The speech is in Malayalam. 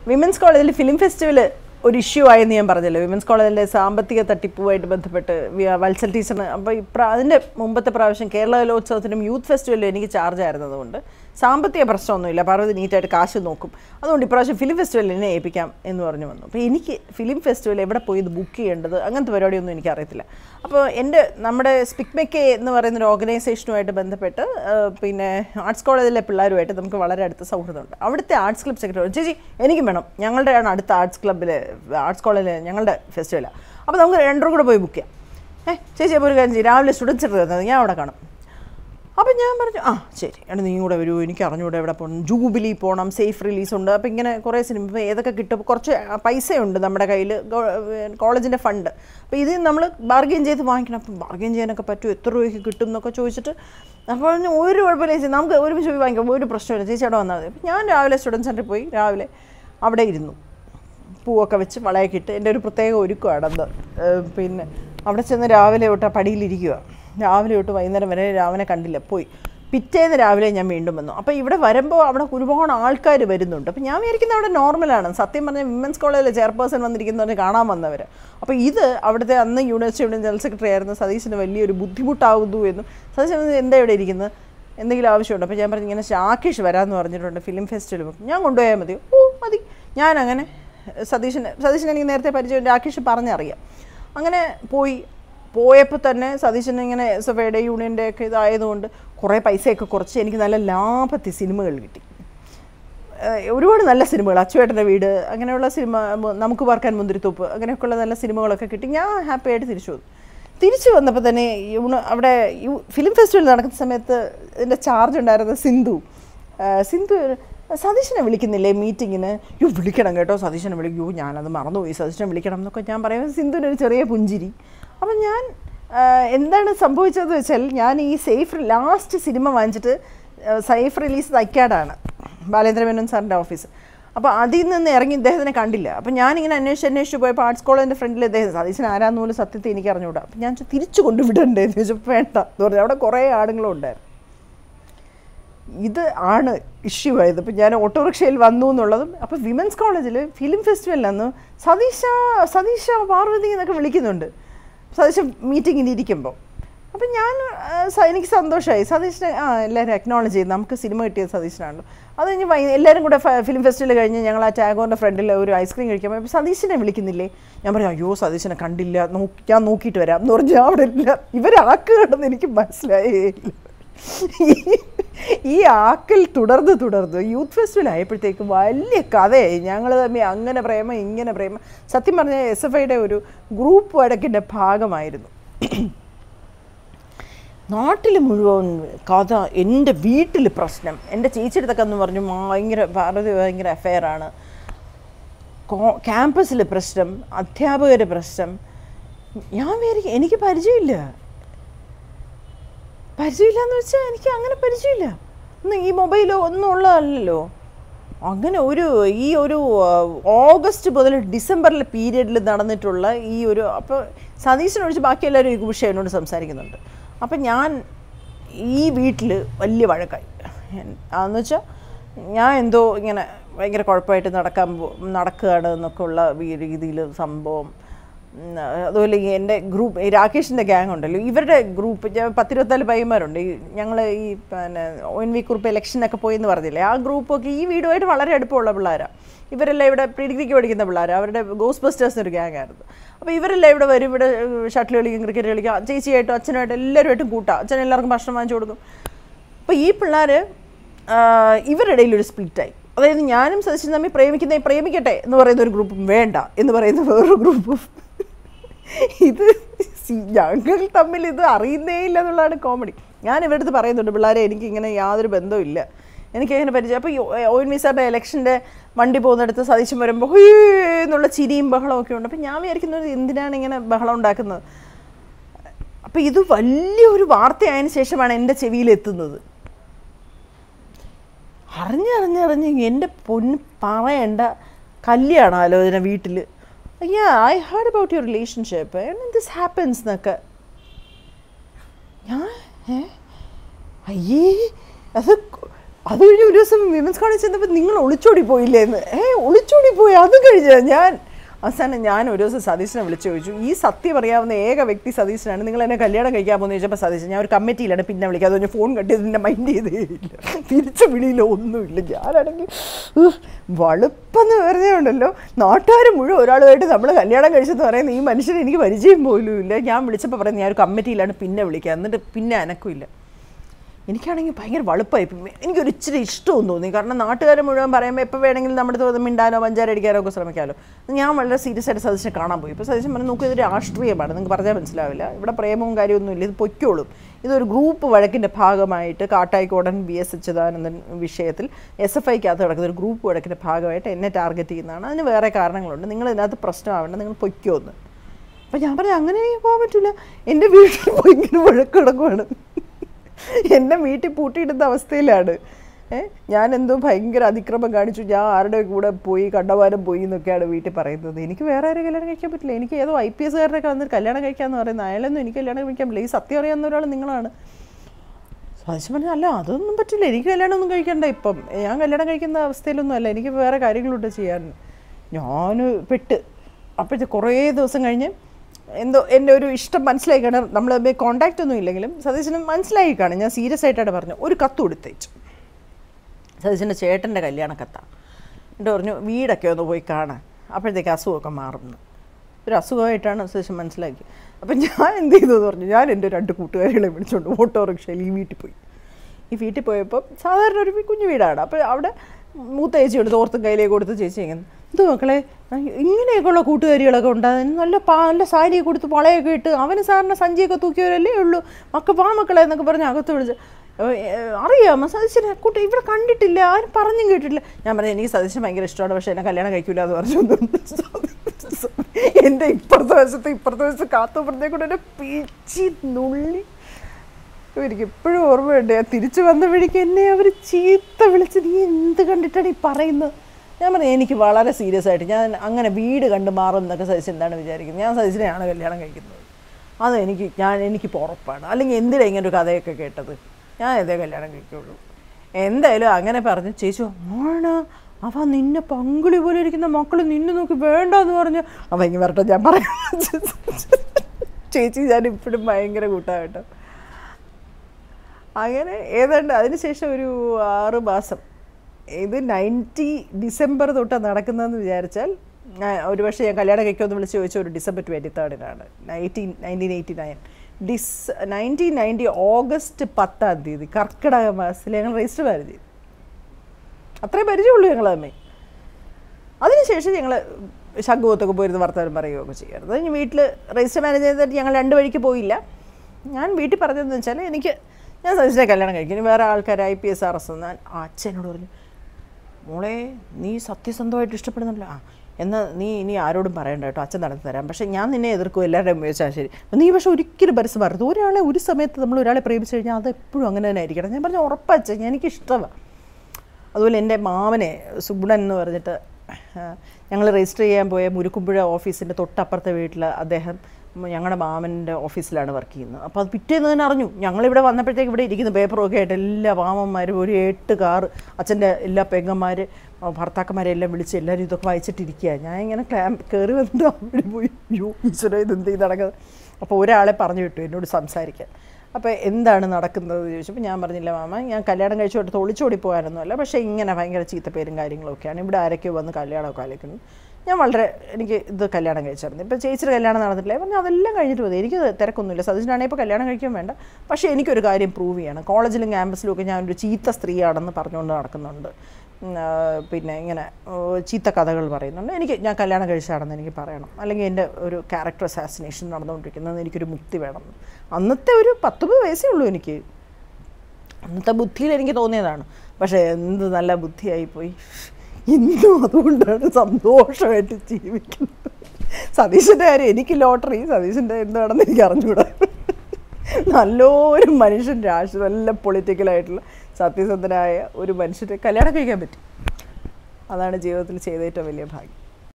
വിമൻസ് കോളേജിൽ ഫിലിം ഫെസ്റ്റിവൽ ഒരു ഇഷ്യൂ ആയെന്ന് ഞാൻ പറഞ്ഞല്ലോ വിമൻസ് കോളേജിലെ സാമ്പത്തിക തട്ടിപ്പുമായിട്ട് ബന്ധപ്പെട്ട് വി- വത്സൽ ടീച്ചറിന് അപ്പോൾ ഇപ്രാ അതിൻ്റെ മുമ്പത്തെ പ്രാവശ്യം കേരള കലോത്സവത്തിനും യൂത്ത് ഫെസ്റ്റിവലിലും എനിക്ക് ചാർജ് ആയിരുന്നതുകൊണ്ട് സാമ്പത്തിക പ്രശ്നമൊന്നുമില്ല പാർവതി നീറ്റായിട്ട് കാശ് നോക്കും അതുകൊണ്ട് ഇപ്രാവശ്യം ഫിലിം ഫെസ്റ്റിവലിൽ എന്നെ ഏൽപ്പിക്കാം എന്ന് പറഞ്ഞു വന്നു അപ്പോൾ എനിക്ക് ഫിലിം ഫെസ്റ്റിവൽ എവിടെ പോയി ഇത് ബുക്ക് ചെയ്യേണ്ടത് അങ്ങനത്തെ പരിപാടിയൊന്നും എനിക്കറിയത്തില്ല അപ്പോൾ എൻ്റെ നമ്മുടെ സ്പിക്മെക്കെ എന്ന് പറയുന്ന ഒരു ഓർഗനൈസേഷനുമായിട്ട് ബന്ധപ്പെട്ട് ആ, പിന്നെ ആർട്സ് കോളേജിലെ പിള്ളേരുമായിട്ട് നമുക്ക് വളരെ അടുത്ത സൗഹൃദമുണ്ട് അവിടുത്തെ ആർട്സ് ക്ലബ് സെക്രട്ടറി ചേച്ചി എനിക്കും വേണം ഞങ്ങളുടെയാണ് അടുത്ത ആർട്സ് ക്ലബ്ബിൽ ആർട്സ് കോളേജിലെ ഞങ്ങളുടെ ഫെസ്റ്റിവലാണ് അപ്പോൾ നമുക്ക് രണ്ടും കൂടെ പോയി ബുക്ക് ചെയ്യാം ഏ ചേച്ചി അപ്പോൾ ഒരു കാര്യം ചെയ്യ്, രാവിലെ സ്റ്റുഡൻസ് തന്നത് ഞാൻ അവിടെ കാണും അപ്പം ഞാൻ പറഞ്ഞു ആ ശരി എടാ നീ കൂടെ വരൂ എനിക്ക് അറിഞ്ഞൂടെ എവിടെ പോകണം ജൂബിലി പോകണം സേഫ് റിലീസ് ഉണ്ട് അപ്പം ഇങ്ങനെ കുറേ സിനിമ ഇപ്പം ഏതൊക്കെ കിട്ടും കുറച്ച് പൈസയുണ്ട് നമ്മുടെ കയ്യിൽ കോളേജിൻ്റെ ഫണ്ട് അപ്പോൾ ഇത് നമ്മൾ ബാർഗെയിൻ ചെയ്ത് വാങ്ങിക്കണം അപ്പം ബാർഗെയിൻ ചെയ്യാനൊക്കെ പറ്റും എത്ര രൂപയ്ക്ക് കിട്ടും എന്നൊക്കെ ചോദിച്ചിട്ട് അപ്പോൾ പറഞ്ഞു ഒരു കുഴപ്പമില്ല ചേച്ചി നമുക്ക് ഒരുമിച്ച് പോയി വാങ്ങിക്കാം ഒരു പ്രശ്നമില്ല ചേച്ചി അവിടെ വന്നാൽ മതി അപ്പം ഞാൻ രാവിലെ സ്റ്റുഡൻസ് സെൻറ്ററിൽ പോയി രാവിലെ അവിടെ ഇരുന്നു പൂവൊക്കെ വെച്ച് വളയൊക്കെ ഇട്ട് എൻ്റെ ഒരു പ്രത്യേക ഒരുക്കമാണ് അത് ഏഹ് പിന്നെ അവിടെ ചെന്ന് രാവിലെ തൊട്ട് ആ പടിയിലിരിക്കുക രാവിലെ തൊട്ട് വൈകുന്നേരം വരെ രാവിലെ കണ്ടില്ല പോയി പിറ്റേന്ന് രാവിലെ ഞാൻ വീണ്ടും വന്നു അപ്പോൾ ഇവിടെ വരുമ്പോൾ അവിടെ ഒരുപാട് ആൾക്കാർ വരുന്നുണ്ട് അപ്പോൾ ഞാൻ വിചാരിക്കുന്നത് അവിടെ നോർമലാണ് സത്യം പറഞ്ഞാൽ വിമൻസ് കോളേജിലെ ചെയർപേഴ്സൺ വന്നിരിക്കുന്നവരെ കാണാൻ വന്നവർ അപ്പോൾ ഇത് അവിടുത്തെ അന്ന് യൂണിവേഴ്സിറ്റിയുടെ ജനറൽ സെക്രട്ടറി ആയിരുന്ന സതീശന് വലിയൊരു ബുദ്ധിമുട്ടാകുന്നു എന്നും സതീശൻ എന്താ ഇവിടെ ഇരിക്കുന്നത് എന്തെങ്കിലും ആവശ്യമുണ്ട് അപ്പോൾ ഞാൻ പറഞ്ഞു ഇങ്ങനെ രാകേഷ് വരാമെന്ന് പറഞ്ഞിട്ടുണ്ട് ഫിലിം ഫെസ്റ്റിവൽ ഞാൻ കൊണ്ടുപോയാൽ മതി ഓ മതി ഞാൻ അങ്ങനെ സതീശന് സതീശൻ എനിക്ക് നേരത്തെ പരിചയം രാകേഷ് പറഞ്ഞറിയാം അങ്ങനെ പോയി പോയപ്പോൾ തന്നെ സതീശന് ഇങ്ങനെ എസ് എഫ് ഐയുടെ യൂണിയൻ്റെ ഒക്കെ ഇതായതുകൊണ്ട് കുറേ പൈസയൊക്കെ കുറച്ച് എനിക്ക് നല്ല ലാഭത്തിൽ സിനിമകൾ കിട്ടി ഏഹ് ഒരുപാട് നല്ല സിനിമകൾ അച്ചുവേട്ടൻ്റെ വീട് അങ്ങനെയുള്ള സിനിമ മ- നമുക്ക് പാർക്കാൻ മുന്തിരിത്തോപ്പ് അങ്ങനെയൊക്കെയുള്ള നല്ല സിനിമകളൊക്കെ കിട്ടി ഞാൻ ഹാപ്പി ആയിട്ട് തിരിച്ചു വന്നു തിരിച്ചു വന്നപ്പോൾ തന്നെ യൂണ- അവിടെ യു- ഫിലിം ഫെസ്റ്റിവൽ നടക്കുന്ന സമയത്ത് ഇതിൻ്റെ ചാർജ് ഉണ്ടായിരുന്ന സിന്ധു ഏഹ് സിന്ധു സതീശനെ വിളിക്കുന്നില്ലേ മീറ്റിങ്ങിന് യു വിളിക്കണം കേട്ടോ സതീശനെ വിളിക്കൂ ഞാനത് മറന്നുപോയി സതീശനെ വിളിക്കണം എന്നൊക്കെ ഞാൻ പറയുമ്പോൾ സിന്ധുവിന് ഒരു ചെറിയ പുഞ്ചിരി അപ്പം ഞാൻ ആഹ് എന്താണ് സംഭവിച്ചതെന്ന് വെച്ചാൽ ഞാൻ ഈ സേഫ് ലാസ്റ്റ് സിനിമ വാങ്ങിച്ചിട്ട് ആഹ് സേഫ് റിലീസ് തൈക്കാടാണ് ബാലേന്ദ്ര മേനോൻ സാറിൻ്റെ ഓഫീസ് അപ്പോൾ അതിൽ നിന്ന് ഇറങ്ങി ഇദ്ദേഹത്തിനെ കണ്ടില്ല അപ്പോൾ ഞാനിങ്ങനെ അന്വേഷിച്ച് അന്വേഷിച്ച് പോയപ്പോൾ ആർട്സ് കോളേജിൻ്റെ ഫ്രണ്ടിൽ ഇദ്ദേഹം സതീശൻ ആരാന്ന് പോലും സത്യത്തെ എനിക്ക് അറിഞ്ഞുകൂടാ അപ്പോൾ ഞാൻ ചോദിച്ചു, തിരിച്ചു കൊണ്ടുവിടണ്ടേ എന്ന് ചോദിച്ചപ്പോൾ വേണ്ട എന്ന് പറഞ്ഞു അവിടെ കുറേ ആടുകളും ഉണ്ടായിരുന്നു ഇത് ആണ് ഇഷ്യൂ ആയത് ഇപ്പം ഞാൻ ഓട്ടോറിക്ഷയിൽ വന്നു എന്നുള്ളതും അപ്പോൾ വിമൻസ് കോളേജിൽ ഫിലിം ഫെസ്റ്റിവലിലന്ന് സതീശ സതീശ പാർവതി എന്നൊക്കെ വിളിക്കുന്നുണ്ട് സതീശ മീറ്റിങ്ങിന് ഇരിക്കുമ്പോൾ അപ്പം ഞാൻ ആ, സ- എനിക്ക് സന്തോഷമായി സതീശനെ ആ എല്ലാവരും അക്നോളജ് ചെയ്ത് നമുക്ക് സിനിമ കിട്ടിയത് സതീശനാണല്ലോ അത് കഴിഞ്ഞ് വൈ എല്ലാവരും കൂടെ ഫ- ഫിലിം ഫെസ്റ്റിവൽ കഴിഞ്ഞ് ഞങ്ങൾ ആ ടാഗോറിൻ്റെ ഫ്രണ്ടിൽ ഒരു ഐസ്ക്രീം കഴിക്കാൻ പോയപ്പോൾ സതീശനെ വിളിക്കുന്നില്ലേ ഞാൻ പറഞ്ഞു അയ്യോ സതീശനെ കണ്ടില്ല നോക്കി ഞാൻ നോക്കിയിട്ട് വരാം എന്ന് പറഞ്ഞാൽ അവിടെ ഇല്ല ഇവരാക്കുകയാണെന്ന് എനിക്ക് മനസ്സിലായേ ഇല്ല ഈ- ഈ ആക്കൽ തുടർന്ന് തുടർന്ന് യൂത്ത് ഫെസ്റ്റിവൽ ആയപ്പോഴത്തേക്ക് വലിയ കഥയായി ഞങ്ങൾ തമ്മിൽ അങ്ങനെ പ്രേമം ഇങ്ങനെ പ്രേമം സത്യം പറഞ്ഞാൽ എസ് എഫ് ഐയുടെ ഒരു ഗ്രൂപ്പ് വഴക്കിൻ്റെ ഭാഗമായിരുന്നു നാട്ടിൽ മുഴുവൻ കഥ എൻ്റെ വീട്ടിൽ പ്രശ്നം എൻ്റെ ചേച്ചിയുടെ എന്ന് പറഞ്ഞു ഭയങ്കര ഭാരതി ഭയങ്കര അഫെയറാണ് ക്യാമ്പസിൽ പ്രശ്നം അധ്യാപകരുടെ പ്രശ്നം ഞാൻ വിചാരിക്കും എനിക്ക് പരിചയമില്ല പരിചയമില്ല എന്ന് വെച്ചാൽ എനിക്ക് അങ്ങനെ പരിചയമില്ല ഒന്ന് ഈ മൊബൈലോ ഒന്നും ഉള്ളതല്ലല്ലോ അങ്ങനെ ഒരു ഈ ഒരു ആ, ഓഗസ്റ്റ് മുതൽ ഡിസംബറിലെ പീരീഡിൽ നടന്നിട്ടുള്ള ഈ ഒരു അപ്പോൾ സതീശനൊഴിച്ച് ബാക്കി എല്ലാവരും ഈ വിഷയം എന്നോട് സംസാരിക്കുന്നുണ്ട് അപ്പം ഞാൻ ഈ വീട്ടിൽ വലിയ വഴക്കായി എന്ന് വെച്ചാൽ ഞാൻ എന്തോ ഇങ്ങനെ ഭയങ്കര കുഴപ്പമായിട്ട് നടക്കാൻ പോ നടക്കുകയാണ് എന്നൊക്കെ ഉള്ള രീതിയിൽ സംഭവം ഉം, അതുപോലെ ഈ എൻ്റെ ഗ്രൂപ്പ് ഈ രാകേഷിൻ്റെ ഗ്യാങ് ഉണ്ടല്ലോ ഇവരുടെ ഗ്രൂപ്പ് ഞാൻ പത്തിരുപത്തിനാല് പയ്യന്മാരുണ്ട് ഈ ഞങ്ങൾ ഈ പിന്നെ ഒ എൻ വി കുറിപ്പ് ഇലക്ഷനൊക്കെ പോയി എന്ന് പറഞ്ഞില്ലേ ആ ഗ്രൂപ്പൊക്കെ ഈ വീടുമായിട്ട് വളരെ അടുപ്പമുള്ള പിള്ളേരാണ് ഇവരെല്ലാം ഇവിടെ പ്രീ ഡിഗ്രിക്ക് പഠിക്കുന്ന പിള്ളേരാണ് അവരുടെ ഗോസ് ബസ്റ്റേഴ്സ് ഒരു ഗ്യാങ് ആയിരുന്നു അപ്പോൾ ഇവരെല്ലാം ഇവിടെ വരും ഇവിടെ ഷട്ടിൽ കളിക്കും ക്രിക്കറ്റ് കളിക്കും ചേച്ചിയായിട്ടും അച്ഛനുമായിട്ടും എല്ലാവരുമായിട്ടും കൂട്ടാം അച്ഛൻ എല്ലാവർക്കും ഭക്ഷണം വാങ്ങിച്ചു കൊടുക്കും അപ്പോൾ ഈ പിള്ളേർ ഇവരുടെ ഇടയിൽ ഒരു സ്പ്ലിറ്റായി അതായത് ഞാനും സതീശനും തമ്മിൽ പ്രേമിക്കുന്നേ പ്രേമിക്കട്ടെ എന്ന് പറയുന്ന ഒരു ഗ്രൂപ്പും വേണ്ട എന്ന് പറയുന്ന വേറൊരു ഗ്രൂപ്പും ഇത് സി- ഞങ്ങൾ തമ്മിൽ ഇത് അറിയുന്നേ ഇല്ല എന്നുള്ളതാണ് കോമഡി ഞാൻ ഇവരുടെ അടുത്ത് പറയുന്നുണ്ട് പിള്ളേരെ എനിക്ക് ഇങ്ങനെ യാതൊരു ബന്ധവും എനിക്ക് അങ്ങനെ പരിചയം അപ്പോൾ ഈ ഒ എൻ വി സാറിൻ്റെ ഇലക്ഷൻ്റെ വണ്ടി പോകുന്നിടത്ത് സതീശൻ വരുമ്പോൾ ഹുയ് എന്നുള്ള ചിരിയും ബഹളവും ഒക്കെ ഉണ്ട് അപ്പോൾ ഞാൻ വിചാരിക്കുന്നത് എന്തിനാണ് ഇങ്ങനെ ബഹളം ഉണ്ടാക്കുന്നത് അപ്പോൾ ഇത് വലിയൊരു വാർത്തയായതിനു ശേഷമാണ് എൻ്റെ ചെവിയിൽ എത്തുന്നത് അറിഞ്ഞറിഞ്ഞറിഞ്ഞ് എൻ്റെ പൊന്ന് പറയണ്ട കല്യാണ ആലോചന വീട്ടിൽ yeah I heard about your relationship this happens എന്നൊക്കെ ഞാൻ ഏ അയ്യേ അത് അത് കഴിഞ്ഞ് ഒരു ദിവസം വിമൻസ് കോളേജ് ചെന്നപ്പോൾ നിങ്ങൾ ഒളിച്ചോടി പോയില്ലേ എന്ന് ഏ ഒളിച്ചോടി പോയി അത് കഴിഞ്ഞ ഞാൻ അവസാനം ഞാൻ ഒരു ദിവസം സതീശനെ വിളിച്ചു ചോദിച്ചു ഈ സത്യം അറിയാവുന്ന ഏക വ്യക്തി സതീശനാണ് നിങ്ങൾ എന്നെ കല്യാണം കഴിക്കാൻ പോകുന്ന ചോദിച്ചപ്പോൾ സതീശൻ ഞാൻ ഒരു കമ്മിറ്റിയിലാണ് പിന്നെ വിളിക്കാതെ ഞാൻ ഫോൺ കട്ട് ചെയ്ത് എന്നെ മൈൻഡ് ചെയ്തേ ഇല്ല തിരിച്ചു വിളിയില്ല ഒന്നുമില്ല ഞാനാണെങ്കിൽ ഉഹ്, വളുപ്പെന്ന് വെറുതെ ഉണ്ടല്ലോ നാട്ടുകാർ മുഴുവൻ ഒരാളുമായിട്ട് നമ്മൾ കല്യാണം കഴിച്ചെന്ന് പറയുന്നത് ഈ മനുഷ്യനെ എനിക്ക് പരിചയം പോലും ഇല്ല ഞാൻ വിളിച്ചപ്പോൾ പറയുന്നത് ഞാൻ ഒരു കമ്മിറ്റിയിലാണ് പിന്നെ വിളിക്കുക എന്നിട്ട് പിന്നെ അനക്കില്ല എനിക്കാണെങ്കിൽ ഭയങ്കര വളുപ്പായി പോയി. എനിക്കൊരു ഇച്ചിരി ഇഷ്ടവും തോന്നി കാരണം നാട്ടുകാർ മുഴുവൻ പറയുമ്പോൾ എപ്പോൾ വേണമെങ്കിലും നമ്മുടെ തോന്നുന്നു മിണ്ടാനോ പഞ്ചാര അടിക്കാനോ ഒക്കെ ശ്രമിക്കാമല്ലോ ഞാൻ വളരെ സീരിയസ് ആയിട്ട് സദസ്സിനെ കാണാൻ പോയി ഇപ്പോൾ സദസ്യം പറഞ്ഞു നോക്കുക ഇത് രാഷ്ട്രീയമാണ് നിങ്ങൾക്ക് പറഞ്ഞാൽ മനസ്സിലാവില്ല ഇവിടെ പ്രേമവും കാര്യമൊന്നുമില്ല ഇത് പൊയ്ക്കോളും ഇതൊരു ഗ്രൂപ്പ് വഴക്കിൻ്റെ ഭാഗമായിട്ട് കാട്ടായിക്കോടൻ ബി എസ് അച്യുതാനന്ദൻ വിഷയത്തിൽ എസ് എഫ് ഐക്കകത്ത് കിടക്കുന്ന ഒരു ഗ്രൂപ്പ് വഴക്കിൻ്റെ ഭാഗമായിട്ട് എന്നെ ടാർഗറ്റ് ചെയ്യുന്നതാണ് അതിന് വേറെ കാരണങ്ങളുണ്ട് നിങ്ങൾ ഇതിനകത്ത് പ്രശ്നമാവേണ്ട നിങ്ങൾ പൊയ്ക്കോന്ന് അപ്പം ഞാൻ പറഞ്ഞു അങ്ങനെ എനിക്ക് പോകാൻ പറ്റില്ല എൻ്റെ വീട്ടിൽ പോയി ഇങ്ങനെ വഴക്ക് കിടക്കുവാണ് എന്നെ വീട്ടിൽ പൂട്ടിയിടുന്ന അവസ്ഥയിലാണ് ഏ ഞാൻ എന്തോ ഭയങ്കര അതിക്രമം കാണിച്ചു ഞാൻ ആരുടെ കൂടെ പോയി കണ്ടവാരം പോയി എന്നൊക്കെയാണ് വീട്ടിൽ പറയുന്നത് എനിക്ക് വേറെ ആരും കല്യാണം കഴിക്കാൻ പറ്റില്ല എനിക്ക് ഏതോ ഐ പി എസ്കാരനൊക്കെ വന്നിട്ട് കല്യാണം കഴിക്കാന്ന് പറയുന്നത് അയാളൊന്നും എനിക്ക് കല്യാണം കഴിക്കാൻ പറ്റില്ല ഈ സത്യം അറിയാവുന്ന ഒരാൾ നിങ്ങളാണ് സാധിച്ചു പറഞ്ഞാൽ അല്ല അതൊന്നും പറ്റില്ല എനിക്ക് കല്യാണം ഒന്നും കഴിക്കണ്ട ഇപ്പം ഞാൻ കല്യാണം കഴിക്കുന്ന അവസ്ഥയിലൊന്നും അല്ല എനിക്ക് വേറെ കാര്യങ്ങളുണ്ട് ചെയ്യാൻ ഞാൻ പെട്ട് അപ്പോഴത്തെ കുറേ ദിവസം കഴിഞ്ഞ് എന്തോ എൻ്റെ ഒരു ഇഷ്ടം മനസ്സിലായി കാണാൻ നമ്മൾ കോണ്ടാക്റ്റ് ഒന്നും ഇല്ലെങ്കിലും സതീശന് മനസ്സിലായി കാണും ഞാൻ സീരിയസ് ആയിട്ടാണ് പറഞ്ഞു ഒരു കത്ത് കൊടുത്തേച്ചു സതീശൻ്റെ ചേട്ടൻ്റെ കല്യാണ കത്താണ് എന്നിട്ട് പറഞ്ഞു വീടൊക്കെ ഒന്ന് പോയി കാണാൻ അപ്പോഴത്തേക്ക് അസുഖമൊക്കെ മാറുന്നു ഒരു അസുഖമായിട്ടാണ് സതീശൻ മനസ്സിലാക്കി അപ്പം ഞാൻ എന്ത് ചെയ്തു എന്ന് പറഞ്ഞു ഞാൻ എൻ്റെ രണ്ട് കൂട്ടുകാരികളെ വിളിച്ചുകൊണ്ട് ഓട്ടോറിക്ഷയിൽ ഈ വീട്ടിൽ പോയി ഈ വീട്ടിൽ പോയപ്പോൾ സാധാരണ ഒരു കുഞ്ഞു വീടാണ് അപ്പോൾ അവിടെ മൂത്ത ചേച്ചിയോട് തോർത്തും കയ്യിലേക്ക് കൊടുത്ത് ചേച്ചി ഇങ്ങനെ എന്തോ മക്കളെ ഇങ്ങനെയൊക്കെയുള്ള കൂട്ടുകാരികളൊക്കെ ഉണ്ടാകും നല്ല പാ നല്ല സാരിയൊക്കെ കൊടുത്ത് വളയൊക്കെ ഇട്ട് അവന് സാറിന് സഞ്ചിയൊക്കെ തൂക്കിയവരല്ലേ ഉള്ളൂ മക്ക വാ മക്കളെ എന്നൊക്കെ പറഞ്ഞ് അകത്ത് വിളിച്ച് ഏ, അറിയാമോ സതീശനെ കൂട്ടി ഇവിടെ കണ്ടിട്ടില്ല ആരും പറഞ്ഞും കേട്ടിട്ടില്ല ഞാൻ പറഞ്ഞു എനിക്ക് സതീശൻ ഭയങ്കര ഇഷ്ടമാണ് പക്ഷേ എന്നെ കല്യാണം കഴിക്കില്ല എന്ന് പറഞ്ഞു എൻ്റെ ഇപ്പുറത്തെ വശത്ത് ഇപ്പുറത്തെ വശത്ത് കാത്തുപുറത്തെ കൂടെ എന്നെ പീച്ചി നുള്ളി എനിക്ക് എപ്പോഴും ഓർമ്മയുണ്ട് ഞാൻ തിരിച്ചു വന്ന വഴിക്ക് എന്നെ അവർ ചീത്ത വിളിച്ച് നീ എന്ത് കണ്ടിട്ടാണ് ഈ പറയുന്നത് ഞാൻ പറഞ്ഞു എനിക്ക് വളരെ സീരിയസ് ആയിട്ട് ഞാൻ അങ്ങനെ വീട് കണ്ട് മാറും എന്നൊക്കെ സതീശൻ എന്താണ് വിചാരിക്കുന്നത് ഞാൻ സതീശനെയാണ് കല്യാണം കഴിക്കുന്നത് അത് എനിക്ക് ഞാൻ എനിക്കിപ്പോൾ ഉറപ്പാണ് അല്ലെങ്കിൽ എന്തിനാ ഇങ്ങനെ ഒരു കഥയൊക്കെ കേട്ടത് ഞാൻ ഇതേ കല്യാണം കഴിക്കുള്ളൂ എന്തായാലും അങ്ങനെ പറഞ്ഞു ചേച്ചി ആണ് അവ നിന്നെ പങ്കുളി പോലെ ഇരിക്കുന്ന മക്കൾ നിന്നെ നോക്കി വേണ്ടെന്ന് പറഞ്ഞു അവ ഇങ്ങനെ വരട്ടെ ഞാൻ പറയാം ചേച്ചി ഞാൻ ഇപ്പോഴും ഭയങ്കര കൂട്ടാണ് കേട്ടോ അങ്ങനെ ഏതാണ്ട് അതിനുശേഷം ഒരു ആറ് മാസം ഇത് നയൻറ്റി ഡിസംബർ തൊട്ടാണ് നടക്കുന്നതെന്ന് വിചാരിച്ചാൽ ഞാൻ ഒരുപക്ഷെ ഞാൻ കല്യാണം കഴിക്കുമെന്ന് വിളിച്ച് ചോദിച്ച ഒരു ഡിസംബർ ട്വൻറ്റി തേർഡിനാണ് നയൻറ്റീൻ നയൻറ്റീൻ എയ്റ്റി നയൻ ഡിസ് നയൻറ്റീൻ നയൻറ്റി ഓഗസ്റ്റ് പത്താം തീയതി കർക്കിടക മാസത്തിൽ ഞങ്ങൾ രജിസ്റ്റർ മാരേജ് ചെയ്തു അത്രേ പരിചയമുള്ളൂ ഞങ്ങൾ തമ്മിൽ അതിനുശേഷം ഞങ്ങൾ ശംഖുവത്തൊക്കെ പോയിരുന്ന് വർത്തമാനം പറയുകയൊക്കെ ചെയ്യുമായിരുന്നു അതിന് വീട്ടിൽ രജിസ്റ്റർ മാരേജ് ചെയ്തിട്ട് ഞങ്ങൾ രണ്ട് വഴിക്ക് പോയില്ല ഞാൻ വീട്ടിൽ പറഞ്ഞതെന്ന് വെച്ചാൽ എനിക്ക് ഞാൻ സജീഷിനെ കല്യാണം കഴിക്കും ഇനി വേറെ ആൾക്കാർ I P S R S ഞാൻ ആ അച്ഛനോട് പറഞ്ഞു മോളെ നീ സത്യസന്ധമായിട്ട് ഇഷ്ടപ്പെടുന്നില്ല ആ എന്നാൽ നീ ഇനി ആരോടും പറയണ്ട കേട്ടോ അച്ഛൻ നടത്തി തരാം പക്ഷേ ഞാൻ നിന്നെ എതിർക്കും എല്ലാവരുടെയും ചോദിച്ചാൽ ശരി നീ പക്ഷേ ഒരിക്കലും പരസ്യം പറയരുത് ഒരാളെ ഒരു സമയത്ത് നമ്മൾ ഒരാളെ പ്രേമിച്ചു കഴിഞ്ഞാൽ അത് എപ്പോഴും അങ്ങനെ തന്നെ ആയിരിക്കണം ഞാൻ പറഞ്ഞു ഉറപ്പച്ച എനിക്കിഷ്ടമാണ് അതുപോലെ എൻ്റെ മാമനെ സുഗുണൻ എന്ന് പറഞ്ഞിട്ട് ഞങ്ങൾ രജിസ്റ്റർ ചെയ്യാൻ പോയ മുരുക്കുമ്പുഴ ഓഫീസിൻ്റെ തൊട്ടപ്പുറത്തെ വീട്ടിൽ അദ്ദേഹം ഞങ്ങളുടെ മാമൻ്റെ ഓഫീസിലാണ് വർക്ക് ചെയ്യുന്നത് അപ്പോൾ അത് പിറ്റേന്ന് തന്നെ അറിഞ്ഞു ഞങ്ങളിവിടെ വന്നപ്പോഴത്തേക്ക് ഇവിടെ ഇരിക്കുന്ന പേപ്പറൊക്കെ ആയിട്ട് എല്ലാ മാമന്മാരും ഒരു എട്ട് കാറ് അച്ഛൻ്റെ എല്ലാ പെങ്ങന്മാർ ഭർത്താക്കന്മാരെ എല്ലാം വിളിച്ച് എല്ലാവരും ഇതൊക്കെ വായിച്ചിട്ടിരിക്കുക ഞാൻ ഇങ്ങനെ ക്ലാമ്പ് കയറി വന്നിട്ട് അവിടെ പോയി യോ ഈശ്വര ഇതെന്ത് ചെയ്ത് നടക്കുന്നത് അപ്പോൾ ഒരാളെ പറഞ്ഞു വിട്ടു എന്നോട് സംസാരിക്കാൻ അപ്പോൾ എന്താണ് നടക്കുന്നത് എന്ന് ചോദിച്ചപ്പോൾ ഞാൻ പറഞ്ഞില്ല മാമ ഞാൻ കല്യാണം കഴിച്ചു കൊടുത്ത് ഒളിച്ചോടി പോകാനൊന്നുമല്ല പക്ഷേ ഇങ്ങനെ ഭയങ്കര ചീത്തപ്പേരും കാര്യങ്ങളൊക്കെയാണ് ഇവിടെ ആരൊക്കെയോ വന്ന് കല്യാണമൊക്കെ ആലോചിക്കുന്നു ഞാൻ വളരെ എനിക്ക് ഇത് കല്യാണം കഴിച്ചായിരുന്നു ഇപ്പോൾ ചേച്ചിയുടെ കല്യാണം നടന്നിട്ടില്ല പറഞ്ഞു അതെല്ലാം കഴിഞ്ഞിട്ട് മതി എനിക്ക് തിരക്കൊന്നുമില്ല സതീശനാണെങ്കിൽ ഇപ്പോൾ കല്യാണം കഴിക്കാൻ വേണ്ട പക്ഷേ എനിക്കൊരു കാര്യം പ്രൂവ് ചെയ്യണം കോളേജിലും ക്യാമ്പസിലും ഒക്കെ ഞാൻ ഒരു ചീത്ത സ്ത്രീയാണെന്ന് പറഞ്ഞുകൊണ്ട് നടക്കുന്നുണ്ട് ഉം, ആ, പിന്നെ ഇങ്ങനെ ഓ, ചീത്ത കഥകൾ പറയുന്നുണ്ട് എനിക്ക് ഞാൻ കല്യാണം കഴിച്ചാണെന്ന് എനിക്ക് പറയണം അല്ലെങ്കിൽ എൻ്റെ ഒരു ക്യാരക്ടർ അസാസിനേഷൻ നടന്നുകൊണ്ടിരിക്കുന്നത് എനിക്കൊരു മുക്തി വേണം അന്നത്തെ ഒരു പത്തൊമ്പത് വയസ്സേ ഉള്ളൂ എനിക്ക് അന്നത്തെ ബുദ്ധിയിൽ എനിക്ക് തോന്നിയതാണ് പക്ഷേ എന്ത് നല്ല ബുദ്ധിയായിപ്പോയി ഇന്നും അതുകൊണ്ടാണ് സന്തോഷമായിട്ട് ജീവിക്കുന്നത് സതീശൻ്റെ കാര്യം എനിക്ക് ലോട്ടറി സതീശൻ്റെ എന്താണെന്ന് എനിക്ക് അറിഞ്ഞുകൂടാ നല്ലൊരു മനുഷ്യൻ രാഷ്ട്രീയ നല്ല പൊളിറ്റിക്കലായിട്ടുള്ള സത്യസന്ധനായ ഒരു മനുഷ്യനെ കല്യാണം കഴിക്കാൻ പറ്റി അതാണ് ജീവിതത്തിൽ ചെയ്ത ഏറ്റവും വലിയ ഭാഗ്യം